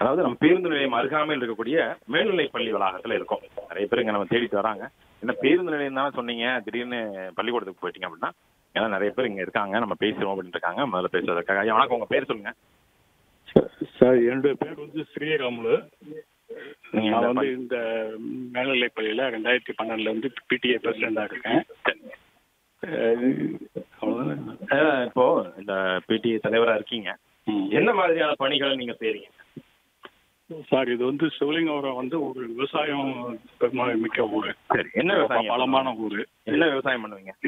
அதாவது நம்ம பேருந்து நிலையம் அருகாமையில் இருக்கக்கூடிய மேல்நிலை பள்ளி வளாகத்துல இருக்கோம் நிறைய பேர் இங்க நம்ம தேடிட்டு வராங்க என்ன பேருந்து நிலையம் தானே சொன்னீங்க திடீர்னு பள்ளிக்கூடத்துக்கு போயிட்டீங்க அப்படின்னா ஏன்னா நிறைய பேர் இங்க இருக்காங்க நம்ம பேசுறோம் அப்படின்னு இருக்காங்க முதல்ல பேசுறதுக்காக ஐயா, வணக்கம் உங்க பேர் சொல்லுங்க சார் என்னுடைய பேர் வந்து ஸ்ரீராமுலு நீங்க இந்த நான் வந்து பள்ளி- இந்த மேல்நிலைப் பள்ளியில் ரெண்டாயிரத்தி பன்னெண்டுல இருந்து பிடிஏ பிரசிடண்டாக இருக்கேன் அஹ் அவ்வளவுதான். அஹ் இப்போ இந்த பிடி தலைவரா இருக்கீங்க ம். என்ன மாதிரியான பணிகளை நீங்க செய்றீங்க சார் இது வந்து சிவலிங்கபுரம் வந்து ஒரு விவசாயம் பெரும்பாலும் மிக்க ஊர் சரி என்ன விவசாயம் பலமான ஊர் என்ன விவசாயம் பண்ணுவீங்க